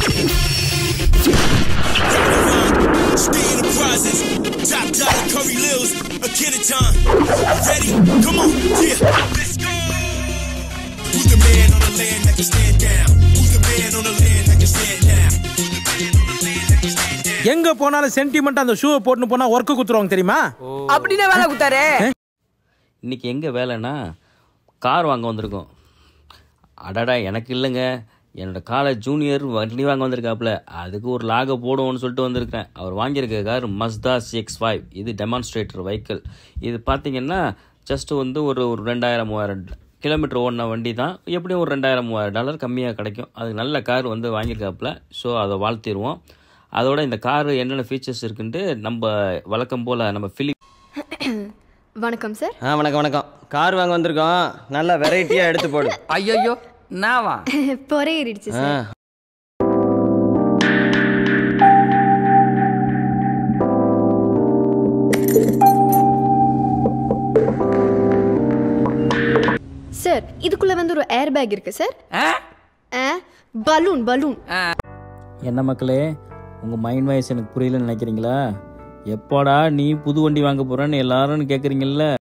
Stay in the prizes. Top dollar Curry Lils, a kid at time. Ready? Come on, yeah, let's go. Who's the man on the land that can stand down? Who's the man on the land that can stand down? Who's the man on the land that can stand down? எங்க போனாலும் sentiment அந்த ஷூவை போட்டுன்னு போனா work குத்துருவாங்க தெரியுமா அப்படின்னா வேலை குத்தாரு இன்னைக்கு எங்கே வேலைன்னா கார் வாங்க வந்திருக்கோம் அடடா எனக்கு இல்லைங்க என்னோட காலேஜ் ஜூனியர் வண்டி வாங்க வந்திருக்காப்புல அதுக்கு ஒரு லாகை போடுவோம்னு சொல்லிட்டு வந்திருக்கேன் அவர் வாங்கியிருக்க கார் மஸ்தா சிக்ஸ் ஃபைவ் இது டெமான்ஸ்ட்ரேட்டர் வெஹிக்கிள் இது பார்த்தீங்கன்னா ஜஸ்ட் வந்து ஒரு ஒரு ரெண்டாயிரம் மூவாயிரம் கிலோமீட்டர் ஓடின வண்டி தான் எப்படியும் ஒரு ரெண்டாயிரம் மூவாயிரம் டாலர் கம்மியாக கிடைக்கும் அது நல்ல கார் வந்து வாங்கியிருக்காப்புல ஸோ அதை வாழ்த்திடுவோம் அதோட இந்த கார் என்னென்ன ஃபீச்சர்ஸ் இருக்குன்ட்டு நம்ம வழக்கம் போல் நம்ம ஃபிலிப் வணக்கம் சார் ஆ வணக்கம் வணக்கம் கார் வாங்க வந்திருக்கோம் நல்லா வெரைட்டியாக எடுத்து போடு ஐயோ நாவா பொறையேறிடுச்சு ஆ சார் சார் இதுக்குள்ள வந்து ஒரு ஏர் பேக் இருக்கு சார் ஆ பலூன் பலூன் என்ன மக்களே உங்கள் மைண்ட் வாய்ஸ் எனக்கு புரியலன்னு நினைக்கிறீங்களா எப்போடா நீ புது வண்டி வாங்க போகிறேன்னு எல்லாரும் கேட்குறீங்கல்ல